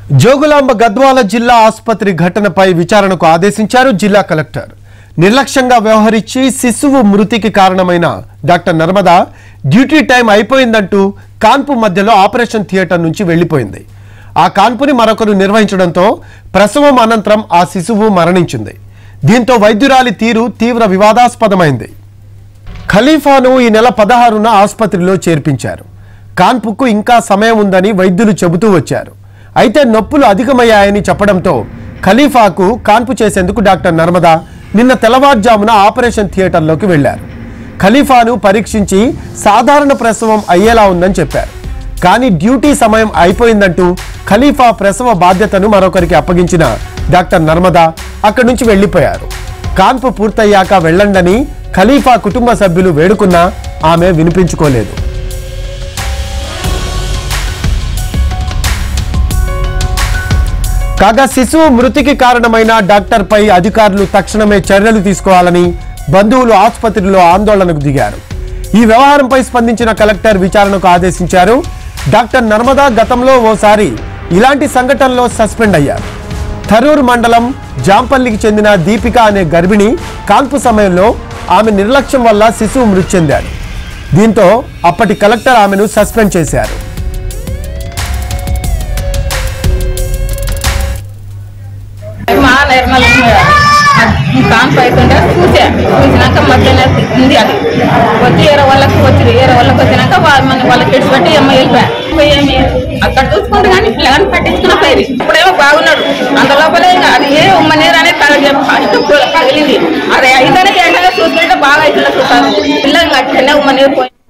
జోగులాంబ గద్వాల జిల్లా ఆసుపత్రి ఘటనపై విచారణకు ఆదేశించారు జిల్లా కలెక్టర్ నిర్లక్ష్యంగా వ్యవహరించి శిశువు మృతికి కారణమైన డాక్టర్ నర్మదా డ్యూటీ టైం అయిపోయిందంటూ కాన్పు మధ్యలో ఆపరేషన్ థియేటర్ నుంచి వెళ్లిపోయింది ఆ కాన్పుని మరొకరు నిర్వహించడంతో ప్రసవం అనంతరం ఆ శిశువు మరణించింది దీంతో వైద్యురాలి తీరు తీవ్ర వివాదాస్పదమైంది ఖలీఫాను ఈ నెల పదహారున ఆసుపత్రిలో చేర్పించారు కాన్పుకు ఇంకా సమయం ఉందని వైద్యులు చెబుతూ వచ్చారు అయితే నొప్పులు అధికమయ్యాయని చెప్పడంతో ఖలీఫాకు కాన్పు చేసేందుకు డాక్టర్ నర్మదా నిన్న తెల్లవారుజామున ఆపరేషన్ థియేటర్లోకి వెళ్లారు ఖలీఫాను పరీక్షించి సాధారణ ప్రసవం అయ్యేలా ఉందని చెప్పారు కానీ డ్యూటీ సమయం అయిపోయిందంటూ ఖలీఫా ప్రసవ బాధ్యతను మరొకరికి అప్పగించిన డాక్టర్ నర్మదా అక్కడి నుంచి వెళ్లిపోయారు కాన్పు పూర్తయ్యాక వెళ్ళండని ఖలీఫా కుటుంబ సభ్యులు వేడుకున్నా ఆమె వినిపించుకోలేదు కాగా శిశువు మృతికి కారణమైన డాక్టర్పై అధికారులు తక్షణమే చర్యలు తీసుకోవాలని బంధువులు ఆసుపత్రిలో ఆందోళనకు దిగారు ఈ వ్యవహారంపై స్పందించిన కలెక్టర్ విచారణకు ఆదేశించారు డాక్టర్ నర్మదా గతంలో ఓసారి ఇలాంటి సంఘటనలో సస్పెండ్ అయ్యారు థరూర్ మండలం జాంపల్లికి చెందిన దీపిక అనే గర్భిణి కాన్పు సమయంలో ఆమె నిర్లక్ష్యం వల్ల శిశువు మృతి చెందాడు దీంతో అప్పటి కలెక్టర్ ఆమెను సస్పెండ్ చేశారు మా నిర్మల కాన్పు అవుతుంటే చూసా చూసినాక మధ్యలో ఉంది అది వచ్చి ఏరో వాళ్ళకి వచ్చి ఏరో వాళ్ళకి వచ్చినాక వాళ్ళు మన వాళ్ళకి ఇడిచి పెట్టి అమ్మ వెళ్ళిపోయా పోయి ఏమి అక్కడ చూసుకుంటే కానీ పిల్లగాని పట్టించుకున్న పోయి ఇప్పుడేమో బాగున్నాడు అంత లోపలే ఇంకా అది ఏ ఉమ్మనీరు అనేది తగలి ఫస్ట్ పగిలింది అది అయితేనే ఏంటనే చూసుకుంటే బాగా అవుతుంది చూస్తారు పిల్లలు అట్లనే ఉమ్మనీరు పోయి